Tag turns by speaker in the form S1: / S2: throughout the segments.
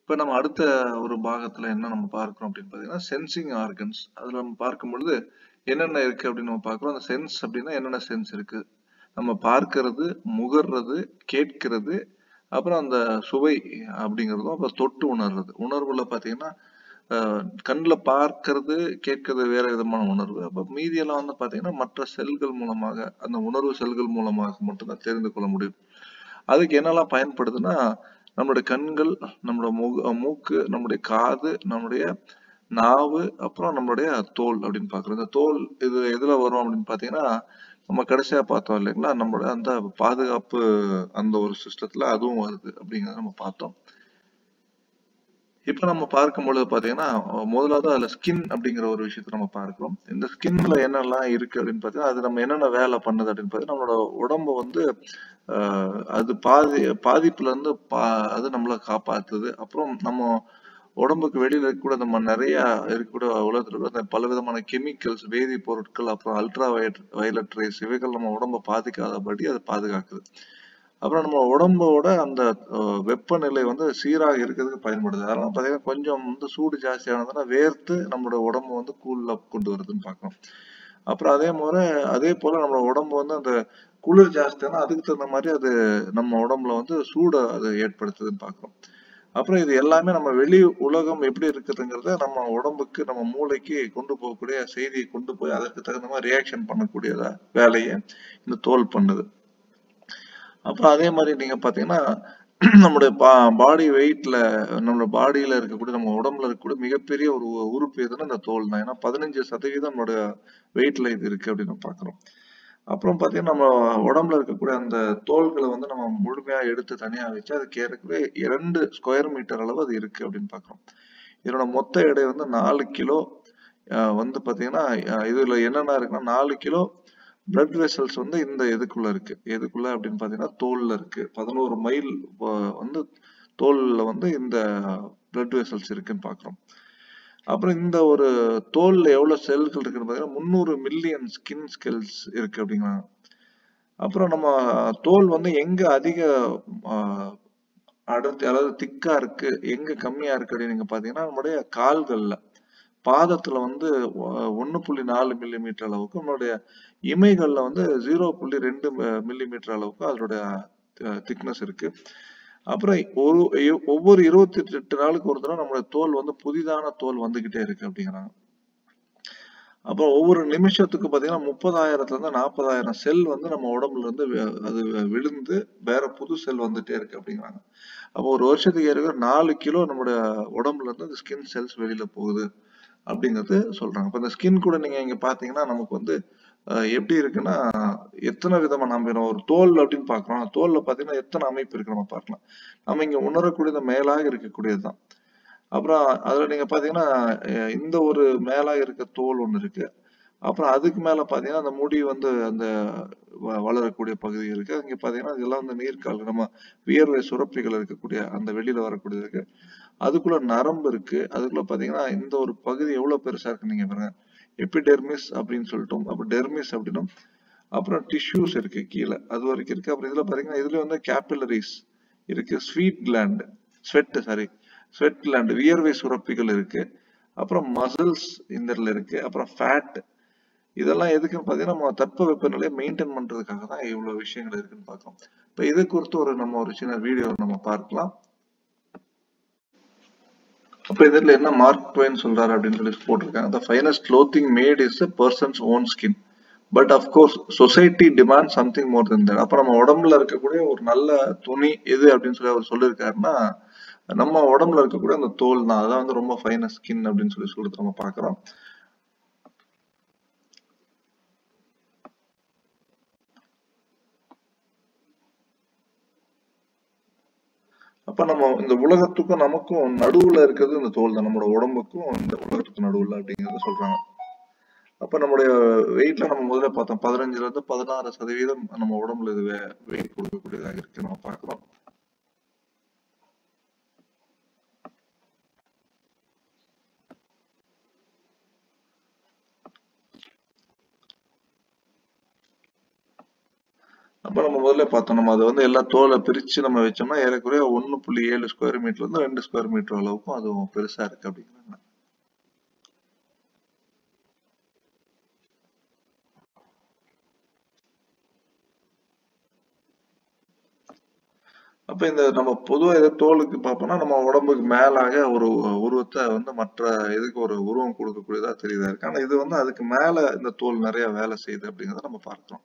S1: இப்ப நம்ம அடுத்த ஒரு பாகத்துல என்ன நம்ம பார்க்கிறோம் அப்படின்னு பாத்தீங்கன்னா சென்சிங் ஆர்கன்ஸ் அதுல நம்ம பார்க்கும் பொழுது என்னென்ன இருக்கு அப்படின்னு நம்ம பார்க்கிறோம் அந்த சென்ஸ் அப்படின்னா என்னென்ன சென்ஸ் இருக்கு நம்ம பார்க்கிறது முகர்றது கேட்கிறது அப்புறம் அந்த சுவை அப்படிங்கிறதும் அப்புறம் தொட்டு உணர்றது உணர்வுல பாத்தீங்கன்னா அஹ், கண்ணுல பார்க்கிறது கேட்கறது வேற விதமான உணர்வு அப்ப மீதியெல்லாம் வந்து பாத்தீங்கன்னா மற்ற செல்கள் மூலமாக அந்த உணர்வு செல்கள் மூலமாக மட்டும்தான் தெரிந்து கொள்ள முடியும் அதுக்கு என்னெல்லாம் பயன்படுதுன்னா நம்மளுடைய கண்கள் நம்மளோட முக மூக்கு நம்முடைய காது நம்முடைய நாவு அப்புறம் நம்மளுடைய தோல் அப்படின்னு பாக்குறோம் இந்த தோல் இது எதுல வரும் அப்படின்னு பாத்தீங்கன்னா நம்ம கடைசியா பார்த்தோம் இல்லைங்களா நம்மளோட அந்த பாதுகாப்பு அந்த ஒரு சிஸ்டத்துல அதுவும் வருது அப்படிங்கறத நம்ம பார்த்தோம் இப்ப நம்ம பார்க்கும் பொழுது பாத்தீங்கன்னா அஹ் முதலாவது அதுல ஸ்கின் அப்படிங்கிற ஒரு விஷயத்த நம்ம பார்க்கிறோம் இந்த ஸ்கின்ல என்னெல்லாம் இருக்கு அப்படின்னு பாத்தீங்கன்னா அது நம்ம என்னென்ன வேலை பண்ணுது அப்படின்னு பாத்தீங்கன்னா நம்மளோட உடம்ப வந்து ஆஹ் அது பாதி பாதிப்புல இருந்து பா அது நம்மள காப்பாத்துது அப்புறம் நம்ம உடம்புக்கு வெளியில இருக்கக்கூட நம்ம நிறைய இருக்கக்கூடிய உலகத்துல இருக்க அந்த பல விதமான கெமிக்கல்ஸ் வேதி பொருட்கள் அப்புறம் அல்ட்ரா வயலட் ரேஸ் இவைகள் நம்ம உடம்ப பாதிக்காதபடி அது பாதுகாக்குது அப்புறம் நம்ம உடம்போட அந்த அஹ், வெப்பநிலை வந்து சீராக இருக்கிறதுக்கு பயன்படுது அதனால பாத்தீங்கன்னா கொஞ்சம் வந்து சூடு ஜாஸ்தியானதுன்னா வேர்த்து நம்மளோட உடம்பு வந்து கூல்ல கொண்டு வருதுன்னு பார்க்கணும் அப்புறம் அதே முறை அதே போல நம்ம உடம்பு வந்து அந்த குளிர் ஜாஸ்தியானா அதுக்கு தகுந்த மாதிரி அது நம்ம உடம்புல வந்து சூடை அது ஏற்படுத்துதுன்னு பார்க்கிறோம் அப்புறம் இது எல்லாமே நம்ம வெளி உலகம் எப்படி இருக்குதுங்கிறத நம்ம உடம்புக்கு நம்ம மூளைக்கு கொண்டு போகக்கூடிய செய்தியை கொண்டு போய் அதற்கு தகுந்த மாதிரி ரியாக்ஷன் பண்ணக்கூடிய வேலையை இந்த தோல் பண்ணுது அப்புறம் அதே மாதிரி நீங்க பாத்தீங்கன்னா நம்மளுடைய பாடி வெயிட்ல நம்மளோட பாடியில இருக்கக்கூடிய நம்ம உடம்புல இருக்கக்கூடிய மிகப்பெரிய ஒரு உறுப்பு எதுன்னா இந்த தோல் தான் ஏன்னா பதினஞ்சு சதவீதம் நம்மளோட வெயிட்ல இது இருக்கு அப்படின்னு நம்ம பாக்குறோம் அப்புறம் பாத்தீங்கன்னா நம்ம உடம்புல இருக்கக்கூடிய அந்த தோல்களை வந்து நம்ம முழுமையா எடுத்து தனியா வச்சு அதுக்கு ஏறக்குறைய இரண்டு ஸ்கொயர் மீட்டர் அளவு அது இருக்கு அப்படின்னு பாக்குறோம் இதனோட மொத்த எடை வந்து நாலு கிலோ அஹ் வந்து பாத்தீங்கன்னா அஹ் இதுல என்னென்ன இருக்குன்னா நாலு கிலோ பிளட் வெசல்ஸ் வந்து இந்த இதுக்குள்ள இருக்கு எதுக்குள்ள அப்படின்னு பாத்தீங்கன்னா தோல்ல இருக்கு பதினோரு மைல் வந்து தோல்ல வந்து இந்த பிளட் வெசல்ஸ் இருக்குன்னு பாக்குறோம் அப்புறம் இந்த ஒரு தோல்ல எவ்வளவு செல்கள் இருக்குன்னு பாத்தீங்கன்னா முந்நூறு மில்லியன் ஸ்கின் ஸ்கெல்ஸ் இருக்கு அப்படிங்கிறாங்க அப்புறம் நம்ம தோல் வந்து எங்க அதிக ஆஹ், அடர்த்தி அதாவது திக்கா இருக்கு எங்க கம்மியா இருக்கு அப்படின்னு நீங்க பாத்தீங்கன்னா நம்மளுடைய கால்கள்ல பாதத்துல வந்து ஒன்னு புள்ளி நாலு மில்லி மீட்டர் அளவுக்கு நம்மளுடைய இமைகள்ல வந்து ஜீரோ புள்ளி ரெண்டு மில்லி மீட்டர் அளவுக்கு அதோடைய திக்னஸ் இருக்கு அப்புறம் ஒரு இ- ஒவ்வொரு இருபத்தி எட்டு நாளுக்கு ஒரு தடவை நம்மளுடைய தோல் வந்து புதிதான தோல் வந்துகிட்டே இருக்கு அப்படிங்கிறாங்க அப்புறம் ஒவ்வொரு நிமிஷத்துக்கு பாத்தீங்கன்னா முப்பதாயிரத்துல இருந்து நாற்பதாயிரம் செல் வந்து நம்ம உடம்புல இருந்து வி- அது விழுந்து வேற புது செல் வந்துட்டே இருக்கு அப்படிங்கிறாங்க அப்போ ஒரு வருஷத்துக்கு ஏற்க நாலு கிலோ நம்மளுடைய உடம்புல இருந்து அந்த ஸ்கின் செல்ஸ் வெளியில போகுது அப்படிங்கிறது சொல்றாங்க இப்ப இந்த ஸ்கின் கூட நீங்க இங்க பாத்தீங்கன்னா நமக்கு வந்து அஹ், எப்படி இருக்குன்னா எத்தனை விதமா நம்ம இப்ப ஒரு தோல் அப்படின்னு பாக்குறோம் தோல்ல பாத்தீங்கன்னா எத்தனை அமைப்பு இருக்கு நம்ம பார்க்கலாம் நம்ம இங்க உணரக்கூடியது மேலாக இருக்கக்கூடியதுதான் அப்புறம் அதுல நீங்க பாத்தீங்கன்னா அஹ், இந்த ஒரு மேலாக இருக்க தோல் ஒண்ணு இருக்கு அப்புறம் அதுக்கு மேல பாத்தீங்கன்னா அந்த முடி வந்து அந்த வ- வளரக்கூடிய பகுதி இருக்கு அங்க பாத்தீங்கன்னா இதெல்லாம் வந்து நீர்க்கால் நம்ம வியர்வை சுரப்பிகள் இருக்கக்கூடிய அந்த வெளியில வரக்கூடியது இருக்கு அதுக்குள்ள நரம்பு இருக்கு அதுக்குள்ள பாத்தீங்கன்னா இந்த ஒரு பகுதி எவ்வளவு பெருசா இருக்கு நீங்க பாருங்க எபிடெர்மிஸ் அப்படின்னு சொல்லிட்டோம் அப்புறம் டெர்மிஸ் அப்படின்னும் அப்புறம் டிஷ்யூஸ் இருக்கு கீழே அது வரைக்கும் இருக்கு அப்புறம் இதுல பாத்தீங்கன்னா இதுல வந்து கேபிலரிஸ் இருக்கு sweet gland sweat sorry sweat gland வியர்வை சுரப்பிகள் இருக்கு அப்புறம் மசில்ஸ் இந்த இடத்துல இருக்கு அப்புறம் ஃபேட் இதெல்லாம் எதுக்குன்னு பாத்தீங்கன்னா நம்ம தட்ப வெப்பநிலையை மெயின்டைன் பண்றதுக்காக தான் இவ்வளவு விஷயங்கள் இருக்குன்னு பார்க்கிறோம் இப்ப இது குறித்து ஒரு நம்ம ஒரு சின்ன வீடியோ நம்ம பார்க்கலாம் அப்ப இதுல என்ன மார்க் ட்வைன் சொல்றாரு அப்படின்னு சொல்லி போட்டிருக்காங்க the finest clothing made is a person's own skin but of course society demand something more than that அப்ப நம்ம உடம்புல இருக்கக்கூடிய ஒரு நல்ல துணி எது அப்படின்னு சொல்லி அவர் சொல்லியிருக்காருன்னா நம்ம உடம்புல இருக்கக்கூடிய அந்த தோல் தான் அதான் வந்து ரொம்ப ஃபைனஸ் ஸ்கின் அப்படின்னு சொல்லி சொல்லிட்டு நம்ம பார்க்கிறோம் அப்ப நம்ம இந்த உலகத்துக்கும் நமக்கும் நடுவுல இருக்கிறது இந்த தோல் தான் நம்மளோட உடம்புக்கும் இந்த உலகத்துக்கும் நடுவுல அப்படிங்கறத சொல்றாங்க அப்ப நம்மளுடைய வெயிட்ல நம்ம முதல்ல பார்த்தோம் பதினஞ்சுல இருந்து பதினாறு சதவீதம் நம்ம உடம்புல இது வெயிட் கொடுக்கக்கூடியதாக இருக்கு நம்ம பார்க்கிறோம் அப்ப நம்ம முதல்ல பார்த்தோம் நம்ம அதை வந்து எல்லா தோலை பிரிச்சு நம்ம வச்சோம்னா ஏறக்குறைய ஒண்ணு புள்ளி ஏழு ஸ்கொயர் மீட்டர்ல இருந்து ரெண்டு ஸ்கொயர் மீட்டர் அளவுக்கும் அதுவும் பெருசா இருக்கு அப்படிங்கிறாங்க அப்ப இந்த நம்ம பொதுவா இதை தோலுக்கு பார்ப்போம்னா நம்ம உடம்புக்கு மேலாக ஒரு உருவத்தை வந்து மற்ற இதுக்கு ஒரு உருவம் கொடுக்கக்கூடியதா தெரியுதா இருக்கு ஆனா இது வந்து அதுக்கு மேல இந்த தோல் நிறைய வேலை செய்யுது அப்படிங்கிறத நம்ம பார்க்கிறோம்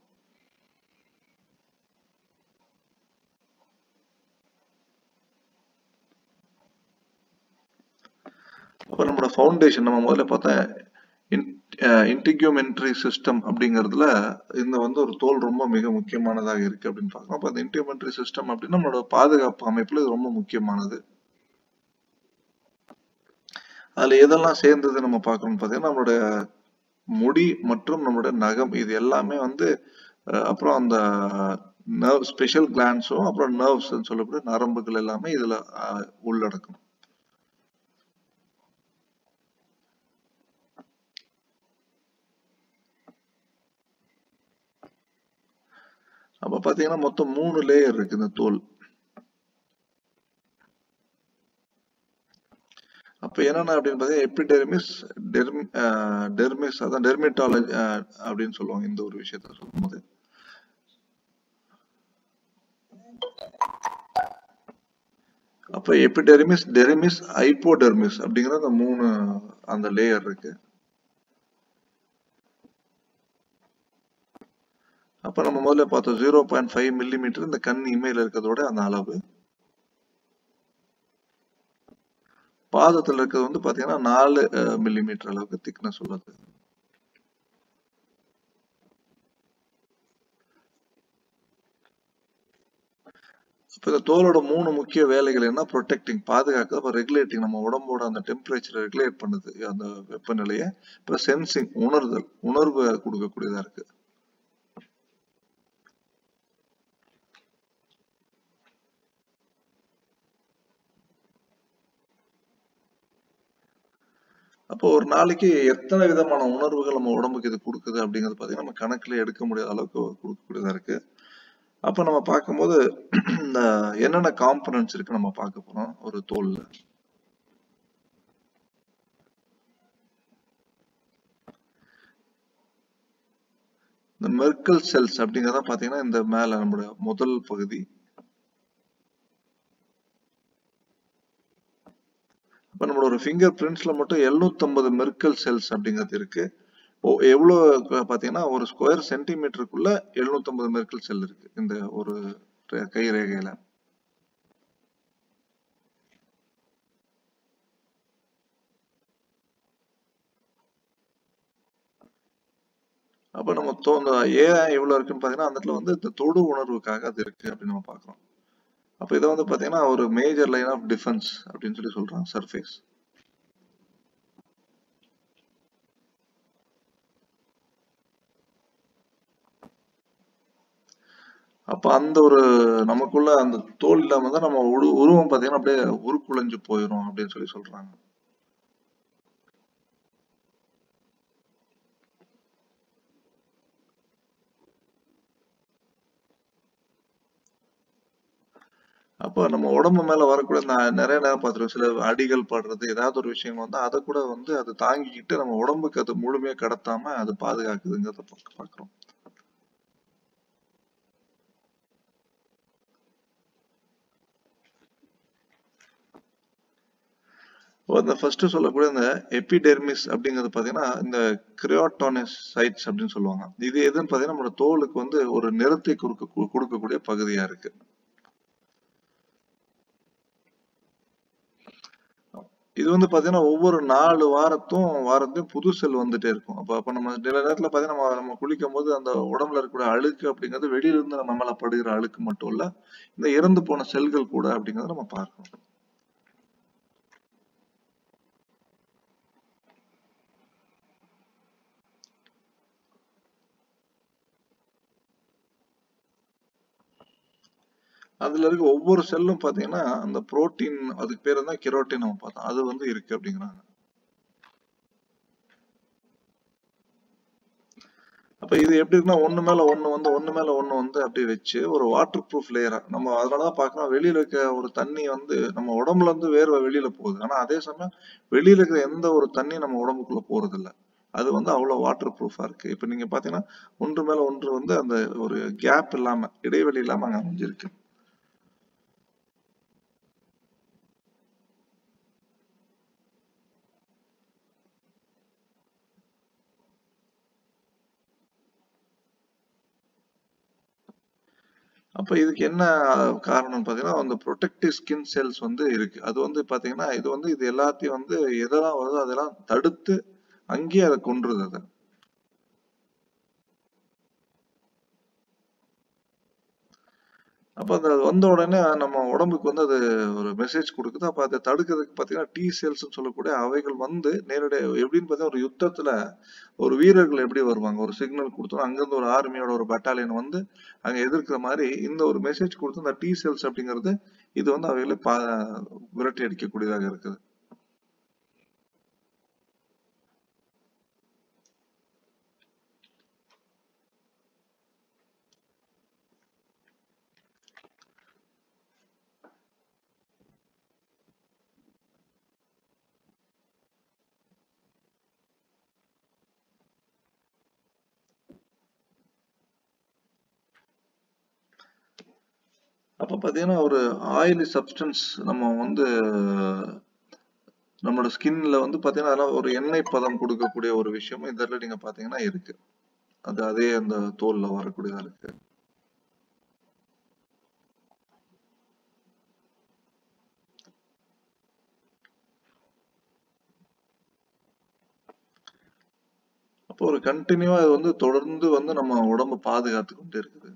S1: அப்ப நம்மளோட ஃபவுண்டேஷன் நம்ம முதல்ல பார்த்தா இன்டிகியூமெண்ட்ரி சிஸ்டம் அப்படிங்கிறதுல இந்த வந்து ஒரு தோல் ரொம்ப மிக முக்கியமானதாக இருக்கு அப்படின்னு பார்க்கலாம் அப்ப அந்த இன்டிகியூமெண்ட்ரி சிஸ்டம் அப்படின்னா நம்மளோட பாதுகாப்பு அமைப்புல இது ரொம்ப முக்கியமானது அதுல எதெல்லாம் சேர்ந்தது நம்ம பார்க்கணும்னு பார்த்தீங்கன்னா நம்மளுடைய முடி மற்றும் நம்மளுடைய நகம் இது எல்லாமே வந்து அஹ், அப்புறம் அந்த நர்வ் ஸ்பெஷல் கிளான்ஸும் அப்புறம் நர்வ்ஸ் சொல்லக்கூடிய நரம்புகள் எல்லாமே இதுல அஹ், உள்ளடக்கும் அப்ப பாத்தீங்கன்னா மொத்தம் மூணு லேயர் இருக்கு இந்த தோல் அப்ப என்னென்ன அப்படின்னு பாத்தீங்கன்னா எபிடெர்மிஸ் டெர்மி டெர்மிஸ் அதான் டெர்மிட்டாலஜி அப்படின்னு சொல்லுவாங்க இந்த ஒரு விஷயத்த சொல்லும்போது அப்ப எபிடெர்மிஸ் டெர்மிஸ் ஐப்போடெர்மிஸ் அப்படிங்கிற அந்த மூணு அந்த லேயர் இருக்கு அப்ப நம்ம முதல்ல பார்த்தோம் ஜீரோ பாயிண்ட் ஃபைவ் மில்லிமீட்டர் இந்த கண் இமையில இருக்கிறதோட அந்த அளவு பாதத்துல இருக்கிறது வந்து பாத்தீங்கன்னா நாலு மில்லிமீட்டர் அளவுக்கு திக்னஸ் உள்ளது இப்ப இந்த தோலோட மூணு முக்கிய வேலைகள் என்ன ப்ரொடெக்டிங் பாதுகாக்கிறது அப்புறம் ரெகுலேட்டிங் நம்ம உடம்போட அந்த டெம்பரேச்சரை ரெகுலேட் பண்ணுது அந்த வெப்பநிலையை அப்புறம் சென்சிங் உணர்தல் உணர்வு கொடுக்கக்கூடியதா இருக்கு அப்போ ஒரு நாளைக்கு எத்தனை விதமான உணர்வுகள் நம்ம உடம்புக்கு இது கொடுக்குது அப்படிங்கிறது பார்த்தீங்கன்னா நம்ம கணக்குல எடுக்க முடியாத அளவுக்கு கொடுக்கக்கூடியதா இருக்கு அப்ப நம்ம பார்க்கும்போது இந்த என்னென்ன காம்பனன்ட்ஸ் இருக்கு நம்ம பார்க்க போறோம் ஒரு தோல்ல இந்த மெர்க்கல் செல்ஸ் அப்படிங்கறத பாத்தீங்கன்னா இந்த மேல நம்மளோட முதல் பகுதி இப்ப நம்மளோட ஒரு ஃபிங்கர் பிரிண்ட்ஸ்ல மட்டும் 750 மெர்க்கல் செல்ஸ் அப்படிங்கிறது இருக்கு ஓ எவ்வளவு பாத்தீங்கன்னா ஒரு ஸ்கொயர் சென்டிமீட்டருக்குள்ள 750 மெர்க்கல் செல் இருக்கு இந்த ஒரு ரே- கை ரேகையில அப்ப நம்ம தோ- இந்த ஏன் இவ்வளவு இருக்குன்னு பாத்தீங்கன்னா அந்த இடத்துல வந்து இந்த தொடு உணர்வுக்காக அது இருக்கு அப்படின்னு நம்ம பாக்குறோம் அப்ப இதை வந்து பாத்தீங்கன்னா ஒரு மேஜர் லைன் ஆஃப் டிஃபென்ஸ் அப்படின்னு சொல்லி சொல்றாங்க சர்ஃபேஸ் அப்ப அந்த ஒரு நமக்குள்ள அந்த தோல் இல்லாம தான் நம்ம உரு உருவம் பாத்தீங்கன்னா அப்படியே உருக்குலைஞ்சு போயிரும் அப்படின்னு சொல்லி சொல்றாங்க அப்போ நம்ம உடம்பு மேல வரக்கூடிய நான் நிறைய நேரம் பார்த்துருக்கோம் சில அடிகள் படுறது ஏதாவது ஒரு விஷயம் வந்து அதை கூட வந்து அது தாங்கிக்கிட்டு நம்ம உடம்புக்கு அது முழுமையா கடத்தாம அது பாதுகாக்குதுங்கிறத பாக்க- பாக்குறோம் இப்போ இந்த ஃபர்ஸ்ட் சொல்லக்கூடிய இந்த எபிடெர்மிஸ் அப்படிங்கிறது பாத்தீங்கன்னா இந்த கிரியாட்டோனஸ் சைட்ஸ் அப்படின்னு சொல்லுவாங்க இது எதுன்னு பாத்தீங்கன்னா நம்மளோட தோலுக்கு வந்து ஒரு நிறத்தை கொடுக்க கொடுக்கக்கூடிய பகுதியா இருக்கு இது வந்து பாத்தீங்கன்னா ஒவ்வொரு நாலு வாரத்தும் வாரத்தையும் புது செல் வந்துட்டே இருக்கும் அப்ப அப்ப நம்ம சில நேரத்துல பாத்தீங்கன்னா நம்ம நம்ம குளிக்கும் போது அந்த உடம்புல இருக்கக்கூடிய அழுக்கு அப்படிங்கிறது வெளியில இருந்து நம்ம மேல படுகிற அழுக்கு மட்டும் இல்ல இந்த இறந்து போன செல்கள் கூட அப்படிங்கறத நம்ம பார்க்கணும் அதுல இருக்க ஒவ்வொரு செல்லும் பாத்தீங்கன்னா அந்த புரோட்டீன் அதுக்கு பேர் தான் கெரோட்டின் நம்ம பார்த்தோம் அது வந்து இருக்கு அப்படிங்கிறாங்க அப்ப இது எப்படி இருக்குன்னா ஒண்ணு மேல ஒண்ணு வந்து ஒண்ணு மேல ஒண்ணு வந்து அப்படியே வச்சு ஒரு வாட்டர் ப்ரூஃப் லேயரா நம்ம அதனாலதான் பாக்கலாம் வெளியில இருக்க ஒரு தண்ணி வந்து நம்ம உடம்புல இருந்து வேர்வை வெளியில போகுது ஆனா அதே சமயம் வெளியில இருக்கிற எந்த ஒரு தண்ணி நம்ம உடம்புக்குள்ள போறது இல்ல அது வந்து அவ்வளவு வாட்டர் ப்ரூஃபா இருக்கு இப்ப நீங்க பாத்தீங்கன்னா ஒன்று மேல ஒன்று வந்து அந்த ஒரு கேப் இல்லாம இடைவெளி இல்லாம அங்க அமைஞ்சிருக்கு அப்ப இதுக்கு என்ன காரணம்னு பாத்தீங்கன்னா அந்த ப்ரொடெக்டிவ் ஸ்கின் செல்ஸ் வந்து இருக்கு அது வந்து பாத்தீங்கன்னா இது வந்து இது எல்லாத்தையும் வந்து எதெல்லாம் வருதோ அதெல்லாம் தடுத்து அங்கேயே அதை கொன்றுது அதை அப்ப அது வந்த உடனே நம்ம உடம்புக்கு வந்து அது ஒரு மெசேஜ் கொடுக்குது அப்ப அதை தடுக்கிறதுக்கு பாத்தீங்கன்னா டி செல்ஸ் சொல்லக்கூடிய அவைகள் வந்து நேரடியா எப்படின்னு பார்த்தா ஒரு யுத்தத்துல ஒரு வீரர்கள் எப்படி வருவாங்க ஒரு சிக்னல் கொடுத்தோம் அங்கிருந்து ஒரு ஆர்மியோட ஒரு பட்டாலியன் வந்து அங்க எதிர்க்கிற மாதிரி இந்த ஒரு மெசேஜ் கொடுத்து இந்த டி செல்ஸ் அப்படிங்கிறது இது வந்து அவைகளை பா விரட்டி அடிக்கக்கூடியதாக இருக்குது அப்ப பாத்தீங்கன்னா ஒரு ஆயிலி சப்ஸ்டன்ஸ் நம்ம வந்து நம்மளோட ஸ்கின்ல வந்து பாத்தீங்கன்னா அதெல்லாம் ஒரு எண்ணெய் பதம் கொடுக்கக்கூடிய ஒரு விஷயம் இதெல்லாம் நீங்க பாத்தீங்கன்னா இருக்கு அது அதே அந்த தோல்ல வரக்கூடியதா இருக்கு அப்போ ஒரு கண்டினியூவா இது வந்து தொடர்ந்து வந்து நம்ம உடம்ப பாதுகாத்து கொண்டே இருக்குது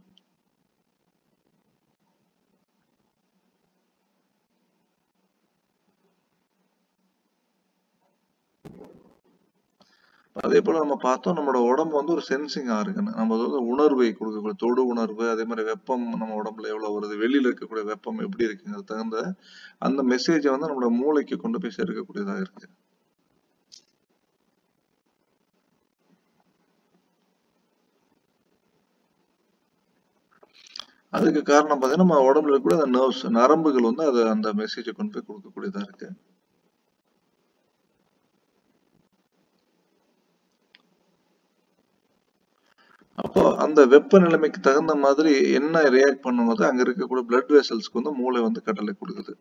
S1: அதே போல நம்ம பார்த்தோம் நம்மளோட உடம்பு வந்து ஒரு சென்சிங் ஆர்கன் நம்ம வந்து உணர்வை கொடுக்கக்கூடிய தொடு உணர்வு அதே மாதிரி வெப்பம் நம்ம உடம்புல எவ்வளவு வருது வெளியில இருக்கக்கூடிய வெப்பம் எப்படி இருக்குங்கிறது தகுந்த அந்த மெசேஜை வந்து நம்மளோட மூளைக்கு கொண்டு போய் சேர்க்கக்கூடியதாக இருக்கு அதுக்கு காரணம் பார்த்தீங்கன்னா நம்ம உடம்புல இருக்கக்கூடிய அந்த நர்வ்ஸ் நரம்புகள் வந்து அது அந்த மெசேஜை கொண்டு போய் கொடுக்கக்கூடியதா இருக்கு அப்போ அந்த வெப்ப நிலைமைக்கு தகுந்த மாதிரி என்ன ரியாக்ட் பண்ணும்போது அங்க இருக்கக்கூடிய பிளட் வெசல்ஸ்க்கு வந்து மூளை வந்து கட்டளை கொடுக்குது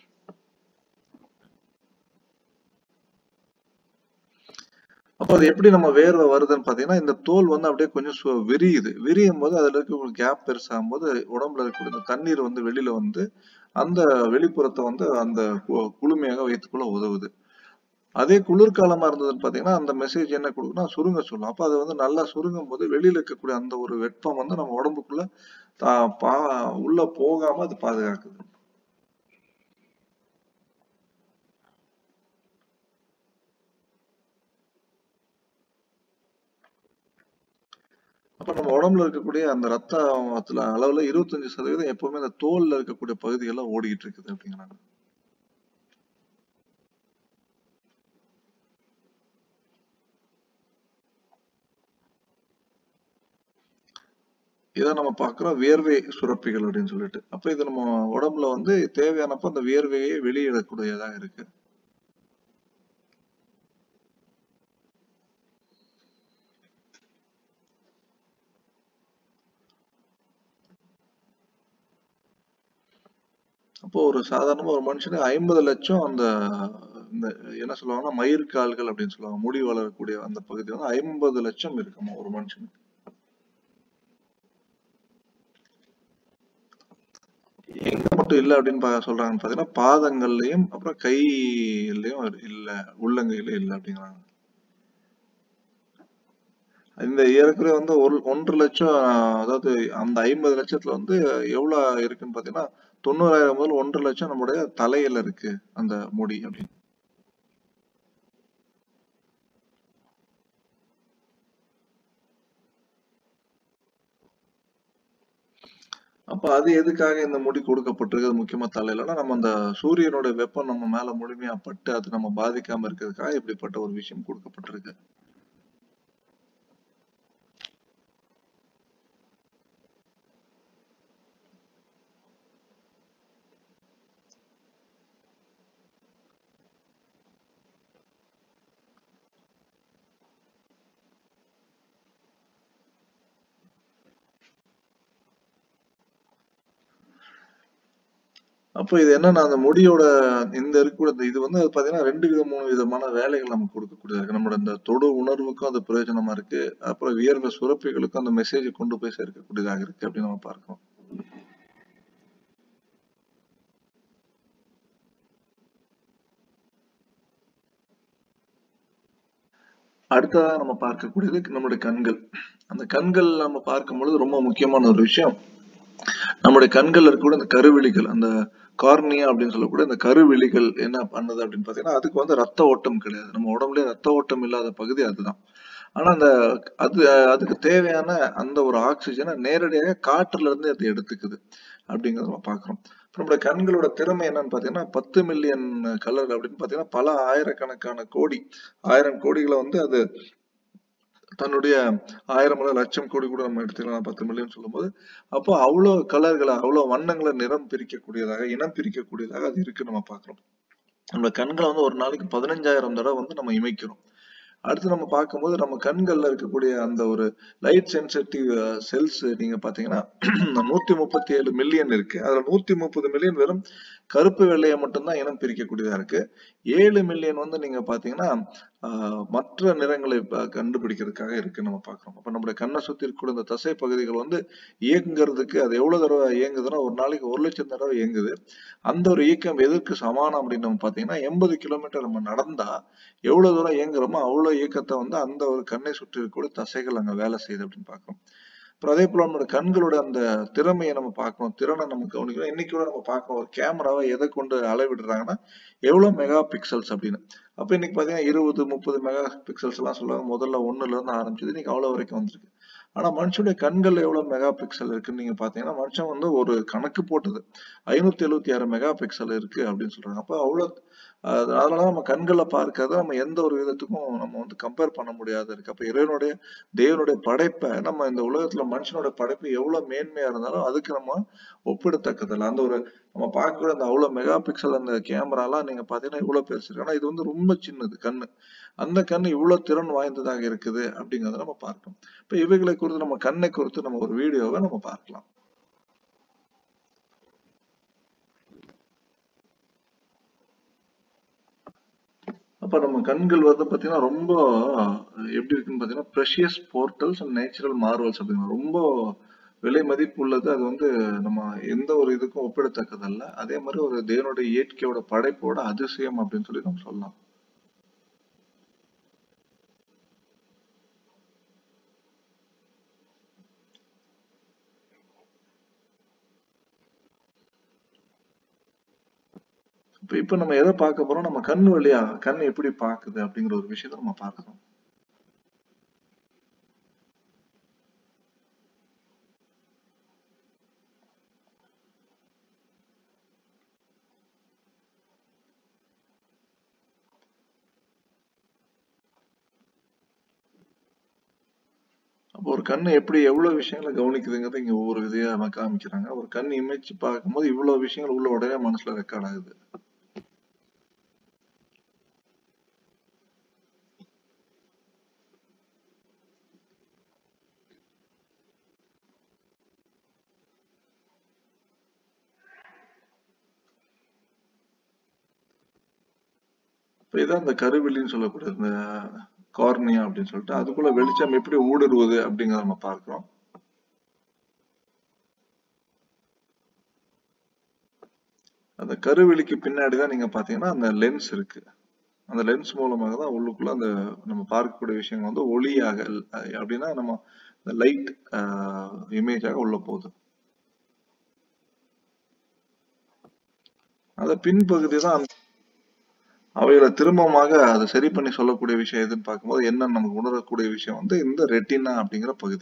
S1: அப்போ அது எப்படி நம்ம வேர்வை வருதுன்னு பாத்தீங்கன்னா இந்த தோல் வந்து அப்படியே கொஞ்சம் சு- விரியுது விரியும் போது அதுல இருக்க ஒரு கேப் பெருசாகும் போது உடம்புல இருக்கக்கூடிய இந்த தண்ணீர் வந்து வெளியில வந்து அந்த வெளிப்புறத்தை வந்து அந்த கு- குளுமையாக வைத்துக்கொள்ள உதவுது அதே குளிர்காலமா இருந்ததுன்னு பாத்தீங்கன்னா அந்த மெசேஜ் என்ன கொடுக்குன்னா சுருங்க சொல்லும் அப்ப அது வந்து நல்லா சுருங்கும் போது வெளியில இருக்கக்கூடிய அந்த ஒரு வெப்பம் வந்து நம்ம உடம்புக்குள்ள தா- பா உள்ள போகாம அது பாதுகாக்குது அப்ப நம்ம உடம்புல இருக்கக்கூடிய அந்த ரத்தத்துல அளவுல இருபத்தஞ்சு சதவீதம் எப்பவுமே அந்த தோல்ல இருக்கக்கூடிய பகுதிகள்லாம் ஓடிக்கிட்டு இருக்குது அப்படிங்கிறாங்க இதை நம்ம பார்க்கிறோம் வியர்வை சுரப்பிகள் அப்படின்னு சொல்லிட்டு அப்ப இது நம்ம உடம்புல வந்து தேவையானப்ப அந்த வியர்வையை வெளியிடக்கூடியதாக இருக்கு அப்போ ஒரு சாதாரணமா ஒரு மனுஷனுக்கு ஐம்பது லட்சம் அந்த இந்த என்ன சொல்லுவாங்கன்னா மயிர்கால்கள் அப்படின்னு சொல்லுவாங்க முடி வளரக்கூடிய அந்த பகுதி வந்து ஐம்பது லட்சம் இருக்குமா ஒரு மனுஷனுக்கு எங்க மட்டும் இல்ல அப்படின்னு பா- சொல்றாங்கன்னு பாத்தீங்கன்னா பாதங்கள்லயும் அப்புறம் கையிலயும் இல்ல உள்ளங்கையிலயும் இல்ல அப்படிங்கிறாங்க இந்த ஏறக்குறைய வந்து ஒரு ஒன்றரை லட்சம் அதாவது அந்த ஐம்பது லட்சத்துல வந்து எவ்வளவு இருக்குன்னு பாத்தீங்கன்னா தொண்ணூறாயிரம் முதல் ஒன்றரை லட்சம் நம்முடைய தலையில இருக்கு அந்த முடி அப்படின்னு அப்ப அது எதுக்காக இந்த முடி கொடுக்கப்பட்டிருக்கு அது முக்கியமா தலையிலனா நம்ம அந்த சூரியனோட வெப்பம் நம்ம மேல முழுமையா பட்டு அது நம்ம பாதிக்காம இருக்கிறதுக்காக இப்படிப்பட்ட ஒரு விஷயம் கொடுக்கப்பட்டிருக்கு அப்போ இது என்னன்னா அந்த முடியோட இந்த இருக்கக்கூடிய இந்த இது வந்து பாத்தீங்கன்னா ரெண்டு வித மூணு விதமான வேலைகள் நமக்கு கொடுக்கக்கூடியதா இருக்கு நம்மளோட இந்த தொடு உணர்வுக்கும் அது பிரயோஜனமா இருக்கு அப்புறம் வியர்வை சுரப்பிகளுக்கும் அந்த மெசேஜ் கொண்டு போய் சேர்க்கக்கூடியதாக இருக்கு அப்படின்னு நம்ம பார்க்கிறோம் அடுத்ததா நம்ம பார்க்கக்கூடியது நம்மளுடைய கண்கள் அந்த கண்கள் நம்ம பார்க்கும் பொழுது ரொம்ப முக்கியமான ஒரு விஷயம் நம்முடைய கண்கள் இருக்கக்கூடிய அந்த கருவிழிகள் அந்த கார்னியா அப்படின்னு சொல்லக்கூடிய அந்த கருவிழிகள் என்ன பண்ணுது அப்படின்னு பாத்தீங்கன்னா அதுக்கு வந்து ரத்த ஓட்டம் கிடையாது நம்ம உடம்புல ரத்த ஓட்டம் இல்லாத பகுதி அதுதான் ஆனா அந்த அது அதுக்கு தேவையான அந்த ஒரு ஆக்சிஜனை நேரடியாக காற்றுல இருந்து அது எடுத்துக்குது அப்படிங்கறத நம்ம பாக்குறோம் நம்மளுடைய கண்களோட திறமை என்னன்னு பாத்தீங்கன்னா பத்து மில்லியன் கலர் அப்படின்னு பாத்தீங்கன்னா பல ஆயிரக்கணக்கான கோடி ஆயிரம் கோடிகளை வந்து அது தன்னுடைய ஆயிரம் அல்ல லட்சம் கோடி கூட நம்ம எடுத்துக்கலாம் பத்து மில்லியன் சொல்லும்போது அப்போ அவ்வளவு கலர்களை அவ்வளவு வண்ணங்களை நிறம் பிரிக்கக்கூடியதாக இனம் பிரிக்கக்கூடியதாக அது இருக்கு நம்ம பாக்குறோம் நம்ம கண்களை வந்து ஒரு நாளைக்கு பதினஞ்சாயிரம் தடவை வந்து நம்ம இமைக்கிறோம் அடுத்து நம்ம பார்க்கும்போது நம்ம கண்கள்ல இருக்கக்கூடிய அந்த ஒரு லைட் சென்சிட்டிவ் செல்ஸ் நீங்க பாத்தீங்கன்னா நூத்தி முப்பத்தி ஏழு மில்லியன் இருக்கு அதுல நூத்தி முப்பது மில்லியன் வெறும் கருப்பு வெள்ளையை மட்டும்தான் இனம் பிரிக்கக்கூடியதா இருக்கு ஏழு மில்லியன் வந்து நீங்க பாத்தீங்கன்னா ஆஹ் மற்ற நிறங்களை கண்டுபிடிக்கிறதுக்காக இருக்கு நம்ம பாக்குறோம் அப்ப நம்மளுடைய கண்ணை சுத்தி இருக்கக்கூடிய இந்த தசை பகுதிகள் வந்து இயங்குறதுக்கு அது எவ்வளவு தடவை இயங்குதுன்னா ஒரு நாளைக்கு ஒரு லட்சம் தடவை இயங்குது அந்த ஒரு இயக்கம் எதற்கு சமானம் அப்படின்னு நம்ம பாத்தீங்கன்னா எண்பது கிலோமீட்டர் நம்ம நடந்தா எவ்வளவு தூரம் இயங்குறோமோ அவ்வளவு இயக்கத்தை வந்து அந்த ஒரு கண்ணை சுற்றி இருக்கக்கூடிய தசைகள் அங்க வேலை செய்யுது அப்படின்னு பாக்குறோம் அப்புறம் அதே போல நம்மளோட கண்களோட அந்த திறமையை நம்ம பார்க்கணும் திறனை நம்ம கவனிக்கணும் இன்னைக்கு கூட நம்ம பார்க்கணும் ஒரு கேமராவை எதை கொண்டு அளவிடுறாங்கன்னா எவ்வளவு மெகா பிக்சல்ஸ் அப்படின்னு அப்ப இன்னைக்கு பாத்தீங்கன்னா இருபது முப்பது மெகா பிக்சல்ஸ் எல்லாம் சொல்லுவாங்க முதல்ல ஒண்ணுல இருந்து ஆரம்பிச்சது இன்னைக்கு அவ்வளவு வரைக்கும் வந்திருக்கு ஆனா மனுஷனுடைய கண்கள் எவ்வளவு மெகா பிக்சல் இருக்குன்னு நீங்க பாத்தீங்கன்னா மனுஷன் வந்து ஒரு கணக்கு போட்டது ஐநூத்தி எழுபத்தி ஆறு மெகா பிக்சல் இருக்கு அப்படின்னு சொல்றாங்க அப்ப அவ்வளவு அதனால நம்ம கண்களை பார்க்கறத நம்ம எந்த ஒரு விதத்துக்கும் நம்ம வந்து கம்பேர் பண்ண முடியாத இருக்கு அப்ப இறைவனுடைய தேவனுடைய படைப்பை நம்ம இந்த உலகத்துல மனுஷனோட படைப்பு எவ்வளவு மேன்மையா இருந்தாலும் அதுக்கு நம்ம ஒப்பிடத்தக்கதில்ல அந்த ஒரு நம்ம பார்க்கக்கூடிய அந்த அவ்வளவு மெகா பிக்சல் அந்த கேமராலாம் நீங்க பாத்தீங்கன்னா இவ்வளவு பெருசு இருக்கு ஆனா இது வந்து ரொம்ப சின்னது கண்ணு அந்த கண்ணு இவ்வளவு திறன் வாய்ந்ததாக இருக்குது அப்படிங்கறத நம்ம பார்க்கணும் இப்ப இவைகளை குறித்து நம்ம கண்ணை குறித்து நம்ம ஒரு வீடியோவை நம்ம பார்க்கலாம் அப்ப நம்ம கண்கள் வந்து பாத்தீங்கன்னா ரொம்ப எப்படி இருக்குன்னு பாத்தீங்கன்னா precious portals and natural marvels அப்படிங்கிற ரொம்ப விலை மதிப்பு உள்ளது அது வந்து நம்ம எந்த ஒரு இதுக்கும் ஒப்பிடத்தக்கதல்ல அதே மாதிரி ஒரு தேவனுடைய இயற்கையோட படைப்போட அதிசயம் அப்படின்னு சொல்லி நம்ம சொல்லலாம் இப்ப இப்ப நம்ம எதை பார்க்க போறோம் நம்ம கண் வழியா கண் எப்படி பாக்குது அப்படிங்கிற ஒரு விஷயத்த நம்ம பார்க்கிறோம் அப்போ ஒரு கண்ணு எப்படி எவ்வளவு விஷயங்களை கவனிக்குதுங்கிறத இங்க ஒவ்வொரு விதையா காமிக்கிறாங்க ஒரு கண் இமைச்சு பார்க்கும்போது இவ்வளவு விஷயங்கள் உள்ள உடனே மனசுல ரெக்கார்ட் ஆகுது இப்ப இதான் இந்த கருவிழின்னு சொல்லக்கூடிய இந்த கார்னியா அப்படின்னு சொல்லிட்டு அதுக்குள்ள வெளிச்சம் எப்படி ஊடுருவுது அப்படிங்கறத நம்ம பார்க்கிறோம் அந்த கருவிழிக்கு பின்னாடிதான் நீங்க பாத்தீங்கன்னா அந்த லென்ஸ் இருக்கு அந்த லென்ஸ் மூலமாக தான் உள்ளுக்குள்ள அந்த நம்ம பார்க்கக்கூடிய விஷயங்கள் வந்து ஒளியாக அப்படின்னா நம்ம லைட் இமேஜாக உள்ள போகுது அத பின்பகுதி தான் அவைகளை திரும்பமாக அதை சரி பண்ணி சொல்லக்கூடிய விஷயம் எதுன்னு பார்க்கும்போது என்ன நமக்கு உணரக்கூடிய விஷயம் வந்து இந்த ரெட்டினா அப்படிங்கிற பகுதி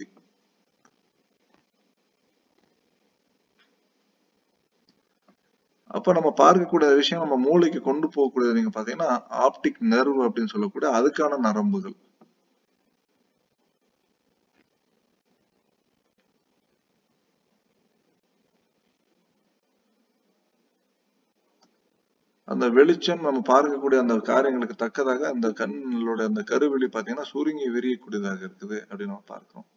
S1: அப்ப நம்ம பார்க்கக்கூடிய விஷயம் நம்ம மூளைக்கு கொண்டு போகக்கூடியது நீங்க பாத்தீங்கன்னா ஆப்டிக் நர்வ் அப்படின்னு சொல்லக்கூடிய அதுக்கான நரம்புகள் அந்த வெளிச்சம் நம்ம பார்க்கக்கூடிய அந்த காரியங்களுக்கு தக்கதாக அந்த கண்களோட அந்த கருவெளி பாத்தீங்கன்னா சுருங்கி விரியக்கூடியதாக இருக்குது அப்படின்னு நம்ம பார்க்கிறோம்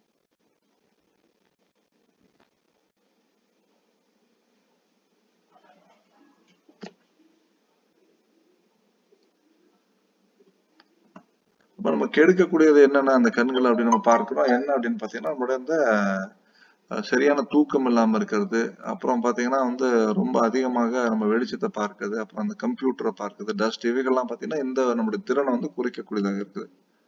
S1: அப்ப நம்ம கெடுக்கக்கூடியது என்னென்ன அந்த கண்கள் அப்படின்னு நம்ம பார்க்கிறோம் என்ன அப்படின்னு பாத்தீங்கன்னா நம்மளுடைய இந்த அஹ், சரியான தூக்கம் இல்லாம இருக்கிறது அப்புறம் பாத்தீங்கன்னா வந்து ரொம்ப அதிகமாக நம்ம வெளிச்சத்தை பார்க்கிறது அப்புறம் அந்த கம்ப்யூட்டரை பார்க்கிறது டஸ்ட் இவைகள்லாம் பாத்தீங்கன்னா இந்த நம்மளுடைய திறனை வந்து குறைக்கக்கூடியதாக இருக்குது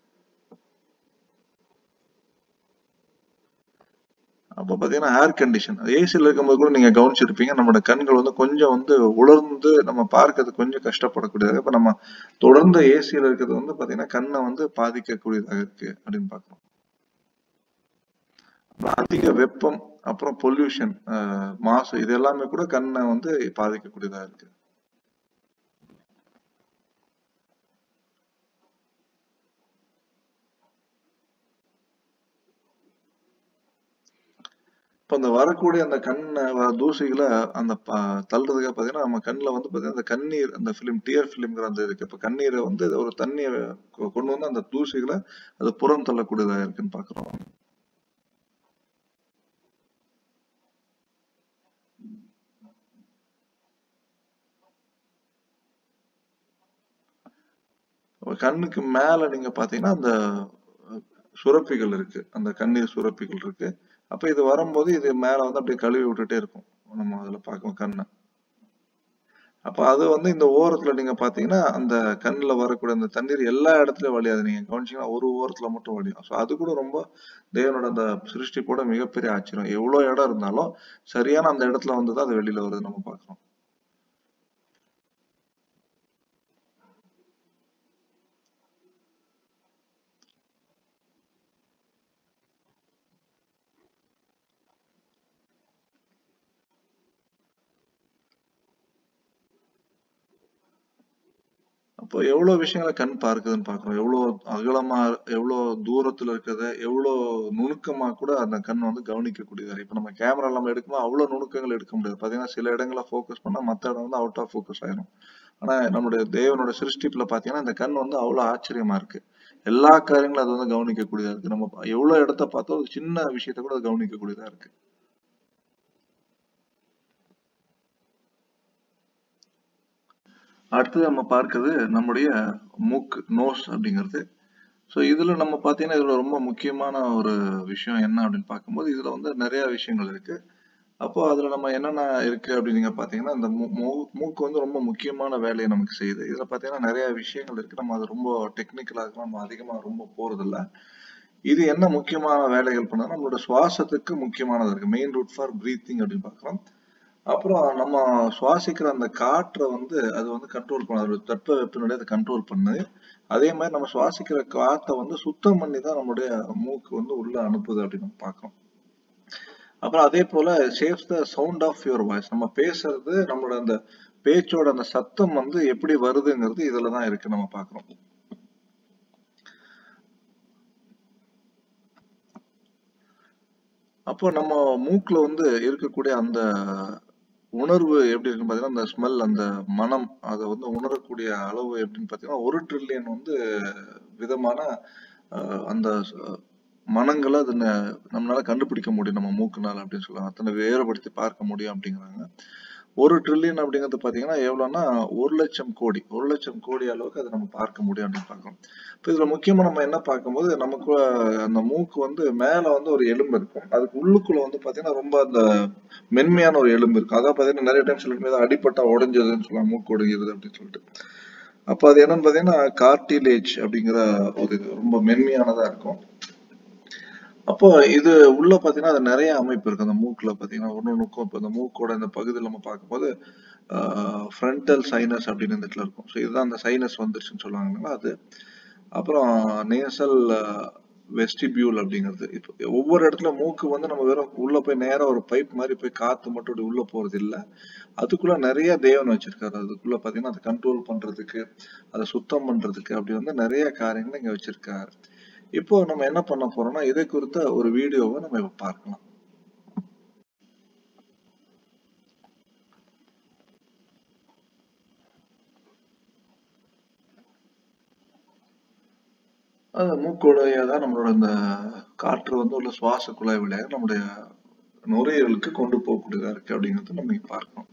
S1: அப்ப பாத்தீங்கன்னா ஏர் கண்டிஷன் ஏசில இருக்கும்போது கூட நீங்க கவனிச்சிருப்பீங்க நம்மளோட கண்கள் வந்து கொஞ்சம் வந்து உலர்ந்து நம்ம பார்க்கிறது கொஞ்சம் கஷ்டப்படக்கூடியதாக இப்ப நம்ம தொடர்ந்து ஏசில இருக்கிறது வந்து பாத்தீங்கன்னா கண்ணை வந்து பாதிக்கக்கூடியதாக இருக்கு அப்படின்னு பார்க்கிறோம் அப்புறம் அதிக வெப்பம் அப்புறம் பொல்யூஷன் மாசு இது எல்லாமே கூட கண்ணை வந்து பாதிக்கக்கூடியதா இருக்கு இப்ப அந்த வரக்கூடிய அந்த கண்ணை வர தூசிகளை அந்த ப- தள்ளுறதுக்காக பாத்தீங்கன்னா நம்ம கண்ணுல வந்து பாத்தீங்கன்னா அந்த கண்ணீர் அந்த பிலிம் டியர் பிலிம்ங்கிற அந்த இருக்கு இப்ப கண்ணீரை வந்து ஒரு தண்ணியை கொ- கொண்டு வந்து அந்த தூசிகளை அது புறம் தள்ளக்கூடியதா இருக்குன்னு பாக்குறோம் அப்ப கண்ணுக்கு மேல நீங்க பாத்தீங்கன்னா அந்த அஹ், சுரப்பிகள் இருக்கு அந்த கண்ணீர் சுரப்பிகள் இருக்கு அப்ப இது வரும்போது இது மேல வந்து அப்படியே கழுவி விட்டுட்டே இருக்கும் நம்ம அதுல பார்க்கும் கண்ணை அப்ப அது வந்து இந்த ஓரத்துல நீங்க பாத்தீங்கன்னா அந்த கண்ணுல வரக்கூடிய அந்த தண்ணீர் எல்லா இடத்துலயும் வழியாது நீங்க கவனிச்சீங்கன்னா ஒரு ஓரத்துல மட்டும் வழியும் ஸோ அது கூட ரொம்ப தேவனோட அந்த சிருஷ்டிப்போட மிகப்பெரிய ஆச்சரியம் எவ்வளவு இடம் இருந்தாலும் சரியான அந்த இடத்துல வந்து தான் அது வெளியில வருது நம்ம பாக்குறோம் அப்போ எவ்வளவு விஷயங்களை கண் பார்க்குதுன்னு பாக்குறோம் எவ்வளவு அகலமா எவ்வளவு தூரத்துல இருக்கிறத எவ்வளவு நுணுக்கமா கூட அந்த கண் வந்து கவனிக்கக்கூடியதா இருக்கு. இப்ப நம்ம கேமரா நம்ம எடுக்கும்போது அவ்வளவு நுணுக்கங்கள் எடுக்க முடியாது பாத்தீங்கன்னா சில இடங்களை ஃபோக்கஸ் பண்ணா மத்த இடம் வந்து அவுட் ஆஃப் ஃபோக்கஸ் ஆயிரும் ஆனா நம்முடைய தேவனோட சிருஷ்டிப்புல பாத்தீங்கன்னா இந்த கண் வந்து அவ்வளவு ஆச்சரியமா இருக்கு எல்லா காரியங்களும் அது வந்து கவனிக்கக்கூடியதா இருக்கு நம்ம ப- எவ்வளவு இடத்த பார்த்தோம் ஒரு சின்ன விஷயத்த கூட அது கவனிக்கக்கூடியதா இருக்கு அடுத்தது நம்ம பார்க்கிறது நம்முடைய மூக்கு நோஸ் அப்படிங்கிறது ஸோ இதுல நம்ம பார்த்தீங்கன்னா இதுல ரொம்ப முக்கியமான ஒரு விஷயம் என்ன அப்படின்னு பார்க்கும்போது இதுல வந்து நிறைய விஷயங்கள் இருக்கு அப்போ அதுல நம்ம என்னென்ன இருக்கு அப்படின்னு நீங்க பாத்தீங்கன்னா இந்த மூ- மூ- மூக்கு வந்து ரொம்ப முக்கியமான வேலையை நமக்கு செய்யுது இதுல பாத்தீங்கன்னா நிறைய விஷயங்கள் இருக்கு நம்ம அது ரொம்ப டெக்னிக்கலா இருக்கு நம்ம அதிகமா ரொம்ப போறது இல்ல இது என்ன முக்கியமான வேலைகள் பண்ணா நம்மளோட சுவாசத்துக்கு முக்கியமானது இருக்கு மெயின் ரூட் ஃபார் பிரீத்திங் அப்படின்னு பார்க்கிறோம் அப்புறம் நம்ம சுவாசிக்கிற அந்த காற்றை வந்து அது வந்து கண்ட்ரோல் பண்ண அதோட தட்ப வெப்பநிலை அதை கண்ட்ரோல் பண்ணுது அதே மாதிரி நம்ம சுவாசிக்கிற காத்தை வந்து சுத்தம் பண்ணி தான் நம்மளுடைய மூக்கு வந்து உள்ள அனுப்புது அப்படின்னு நம்ம பார்க்கிறோம் அப்புறம் அதே போல saves the sound of your voice நம்ம பேசுறது நம்மளோட அந்த பேச்சோட அந்த சத்தம் வந்து எப்படி வருதுங்கிறது இதுல தான் இருக்கு நம்ம பார்க்கிறோம் அப்போ நம்ம மூக்குல வந்து இருக்கக்கூடிய அந்த உணர்வு எப்படி இருக்குன்னு பாத்தீங்கன்னா அந்த ஸ்மெல் அந்த மனம் அதை வந்து உணரக்கூடிய அளவு எப்படின்னு பாத்தீங்கன்னா ஒரு ட்ரில்லியன் வந்து விதமான அஹ், அந்த ச- மனங்களை அது ந- நம்மளால கண்டுபிடிக்க முடியும் நம்ம மூக்குனால அப்படின்னு சொல்லுவாங்க அத்தனை வேறுபடுத்தி பார்க்க முடியும் அப்படிங்கிறாங்க ஒரு ட்ரில்லியன் அப்படிங்கிறது பாத்தீங்கன்னா எவ்வளவுன்னா ஒரு லட்சம் கோடி ஒரு லட்சம் கோடி அளவுக்கு அதை நம்ம பார்க்க முடியும் அப்படின்னு பார்க்கிறோம் இப்போ இதுல முக்கியமா நம்ம என்ன பார்க்கும்போது நமக்கு அந்த மூக்கு வந்து மேல வந்து ஒரு எலும்பு இருக்கும் அதுக்கு உள்ளுக்குள்ள வந்து பாத்தீங்கன்னா ரொம்ப அந்த மென்மையான ஒரு எலும்பு இருக்கும் அதான் பாத்தீங்கன்னா நிறைய டைம் சொல்லிட்டு அடிப்பட்டா உடைஞ்சதுன்னு சொல்லலாம் மூக்கு உடைகிறது அப்படின்னு சொல்லிட்டு அப்ப அது என்னன்னு பாத்தீங்கன்னா கார்டிலேஜ் அப்படிங்கிற ஒரு இது ரொம்ப மென்மையானதா இருக்கும் அப்போ இது உள்ள பாத்தீங்கன்னா அது நிறைய அமைப்பு இருக்கு அந்த மூக்குல பாத்தீங்கன்னா ஒன்னொன்னுக்கும் இப்போ இந்த மூக்கோட இந்த பகுதியில் நம்ம பார்க்கும்போது ஃப்ரண்டல் சைனஸ் அப்படின்னு இந்த இடத்துல இருக்கும் ஸோ இதுதான் அந்த சைனஸ் வந்துருச்சுன்னு சொல்லுவாங்கன்னா அது அப்புறம் நேசல் வெஸ்டிபியூல் அப்படிங்கிறது இப்போ ஒவ்வொரு இடத்துல மூக்கு வந்து நம்ம வெறும் உள்ள போய் நேரா ஒரு பைப் மாதிரி போய் காத்து மட்டும் இப்படி உள்ள போறது இல்ல அதுக்குள்ள நிறைய தேவன் வச்சிருக்காரு அதுக்குள்ள பாத்தீங்கன்னா அதை கண்ட்ரோல் பண்றதுக்கு அதை சுத்தம் பண்றதுக்கு அப்படி வந்து நிறைய காரியங்களை இங்க வச்சிருக்காரு இப்போ நம்ம என்ன பண்ண போறோம்னா இதை குறித்த ஒரு வீடியோவை நம்ம இப்ப பார்க்கலாம் அது மூக்கோடைய தான் நம்மளோட இந்த காற்று வந்து உள்ள சுவாச குழாய் வழியாக நம்முடைய நுரையீரலுக்கு கொண்டு போகக்கூடியதா இருக்கு அப்படிங்கறத நம்ம இங்க பார்க்கணும்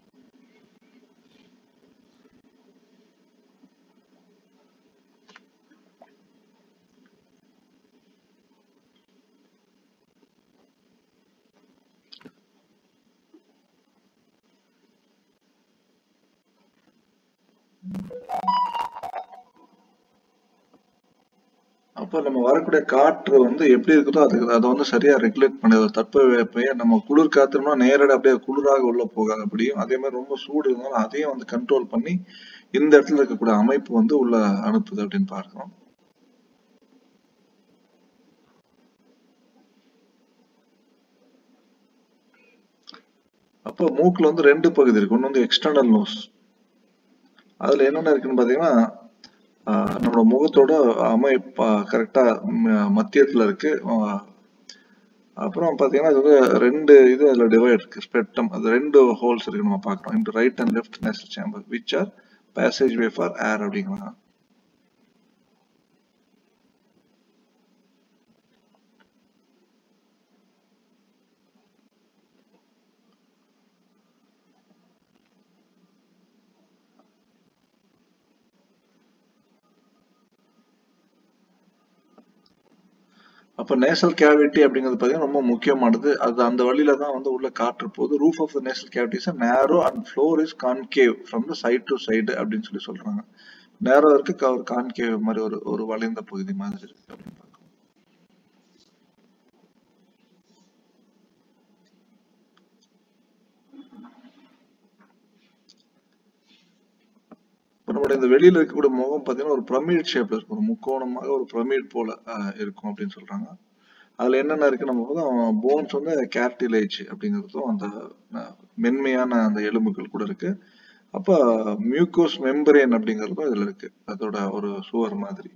S1: அப்போ நம்ம வரக்கூடிய காற்று வந்து எப்படி இருக்குதோ அதுக்கு அதை வந்து சரியா ரெகுலேட் பண்ணுது தட்பவெப்பையை நம்ம குளிர் காத்துனோம்னா நேரடி அப்படியே குளிராக உள்ள போகாது அப்படியும் அதே மாதிரி ரொம்ப சூடு இருந்தாலும் அதையும் வந்து கண்ட்ரோல் பண்ணி இந்த இடத்துல இருக்கக்கூடிய அமைப்பு வந்து உள்ள அனுப்புது அப்படின்னு பார்க்கிறோம் அப்போ மூக்குல வந்து ரெண்டு பகுதி இருக்கு ஒன்று வந்து எக்ஸ்டர்னல் நோஸ் அதுல என்னென்ன இருக்குன்னு பாத்தீங்கன்னா ஆஹ் நம்மளோட முகத்தோட அமைப்பு கரெக்டா மத்தியத்துல இருக்கு ஆஹ் அப்புறம் பாத்தீங்கன்னா இது வந்து ரெண்டு இது அதுல டிவைட் இருக்கு ஸ்பெக்ட்ரம் அது ரெண்டு ஹோல்ஸ் இருக்கு நம்ம பார்க்கறோம் இந்த right and left nasal chamber which are passageway for air அப்படிங்கிறாங்க அப்ப நேசல் கேவிட்டி அப்படிங்கிறது பாத்தீங்கன்னா ரொம்ப முக்கியமானது அது அந்த வழியில தான் வந்து உள்ள காற்று போகுது roof of the nasal cavity is narrow and floor is concave from the side to side அப்படின்னு சொல்லி சொல்றாங்க நேரோ இருக்கு ஒரு கான்கேவ் மாதிரி ஒரு ஒரு வளைந்த பகுதி மாதிரி இருக்கு அப்படின்னு பார்க்கணும் இப்ப நம்மளுடைய இந்த வெளியில இருக்கக்கூடிய முகம் பாத்தீங்கன்னா ஒரு பிரமிட் ஷேப்ல இருக்கும் ஒரு முக்கோணமாக ஒரு பிரமிட் போல ஆஹ், இருக்கும் அப்படின்னு சொல்றாங்க அதுல என்னென்ன இருக்கு நம்ம பார்த்தா போன்ஸ் வந்து கேர்டிலேஜ் அப்படிங்கிறதும் அந்த அஹ், மென்மையான அந்த எலும்புகள் கூட இருக்கு அப்ப மியூக்கோஸ் மெம்பரேன் அப்படிங்கிறதும் இதுல இருக்கு அதோட ஒரு சுவர் மாதிரி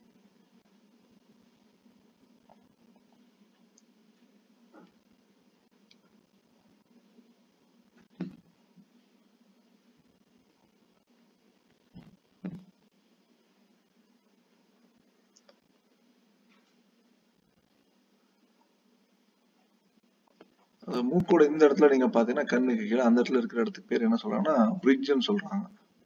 S1: அது மூக்கோட இந்த இடத்துல நீங்க பாத்தீங்கன்னா கண்ணுக்கு கீழே அந்த இடத்துல இருக்கிற இடத்துக்கு பேர் என்ன சொல்றாங்கன்னா பிரிட்ஜ்னு சொல்றாங்க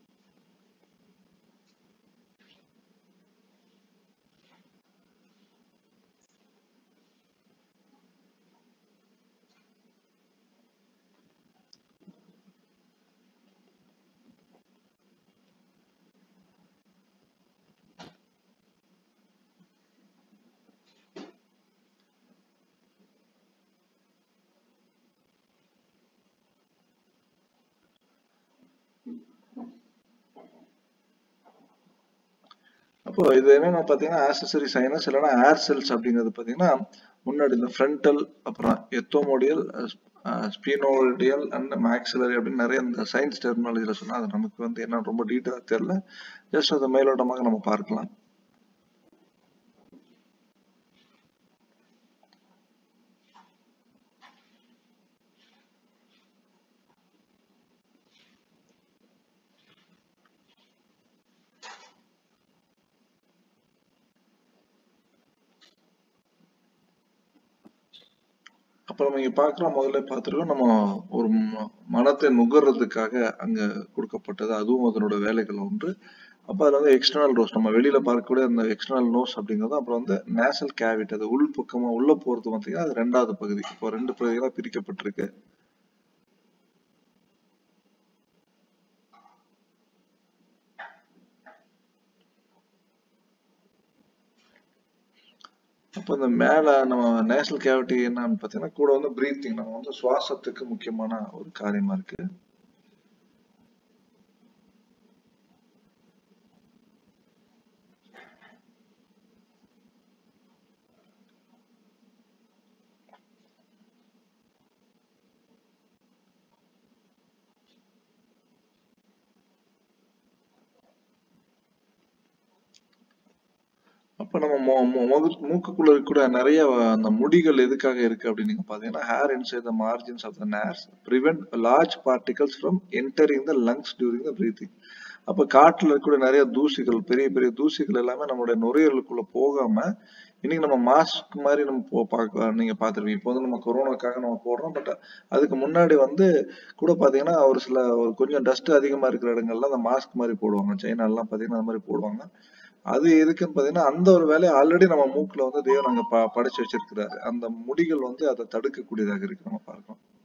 S1: அப்போ இது என்னன்னா பாத்தீங்கன்னா ஆக்சசரி சைனஸ் இல்லைன்னா ஏர் செல்ஸ் அப்படிங்கிறது பாத்தீங்கன்னா முன்னாடி இந்த ஃப்ரண்டல் அப்புறம் எத்தோமோடியல் ஸ்பீனோடியல் அண்ட் மேக்ஸிலரி அப்படின்னு நிறைய இந்த சயின்ஸ் டெர்மினாலஜில சொன்னா அது நமக்கு வந்து என்ன ரொம்ப டீட்டெயிலா தெரியல ஜஸ்ட் அதை மேலோட்டமாக நம்ம பார்க்கலாம் அப்ப நம்ம இங்க பார்க்கிறோம் முதல்ல பார்த்திருக்கோம் நம்ம ஒரு ம- மனத்தை நுகர்றதுக்காக அங்க கொடுக்கப்பட்டது அதுவும் அதனோட வேலைகள் ஒன்று அப்ப அதுல வந்து எக்ஸ்டர்னல் ரோஸ் நம்ம வெளியில பார்க்கக்கூடிய அந்த எக்ஸ்டர்னல் நோஸ் அப்படிங்கிறது அப்புறம் வந்து நேசல் கேவிட் அது உள் பக்கமா உள்ள போறது பார்த்தீங்கன்னா அது ரெண்டாவது பகுதி இப்போ ரெண்டு பகுதிகளா பிரிக்கப்பட்டிருக்கு அப்போ இந்த மேல நம்ம நேசல் கேவிட்டி என்னன்னு பார்த்தீங்கன்னா கூட வந்து பிரீத்திங் நம்ம வந்து சுவாசத்துக்கு முக்கியமான ஒரு காரியமா இருக்கு அப்ப நம்ம மொ மொ- முகு- மூக்குக்குள்ள இருக்கக்கூடிய நிறைய அந்த முடிகள் எதுக்காக இருக்கு அப்படின்னு நீங்க பாத்தீங்கன்னா hair inside the margins of the nares prevent large particles from entering the lungs during the breathing அப்ப காற்றுல இருக்கக்கூடிய நிறைய தூசிகள் பெரிய பெரிய தூசிகள் எல்லாமே நம்மளுடைய நுரையீரலுக்குள்ள போகாம இன்னைக்கு நம்ம மாஸ்க் மாதிரி நம்ம போ பார்க்க நீங்க பார்த்திருப்பீங்க இப்போ வந்து நம்ம கொரோனாக்காக நம்ம போடுறோம் பட் அதுக்கு முன்னாடி வந்து கூட பாத்தீங்கன்னா ஒரு சில ஒரு கொஞ்சம் டஸ்ட் அதிகமா இருக்கிற இடங்கள்ல அந்த மாஸ்க் மாதிரி போடுவாங்க சைனா எல்லாம் பாத்தீங்கன்னா அந்த மாதிரி போடுவாங்க அது எதுக்குன்னு பாத்தீங்கன்னா அந்த ஒரு வேலையை ஆல்ரெடி நம்ம மூக்குல வந்து தேவன் அங்க ப படைச்சு வச்சிருக்கிறாரு அந்த முடிகள் வந்து அதை தடுக்கக்கூடியதாக இருக்கு நம்ம பார்க்கிறோம்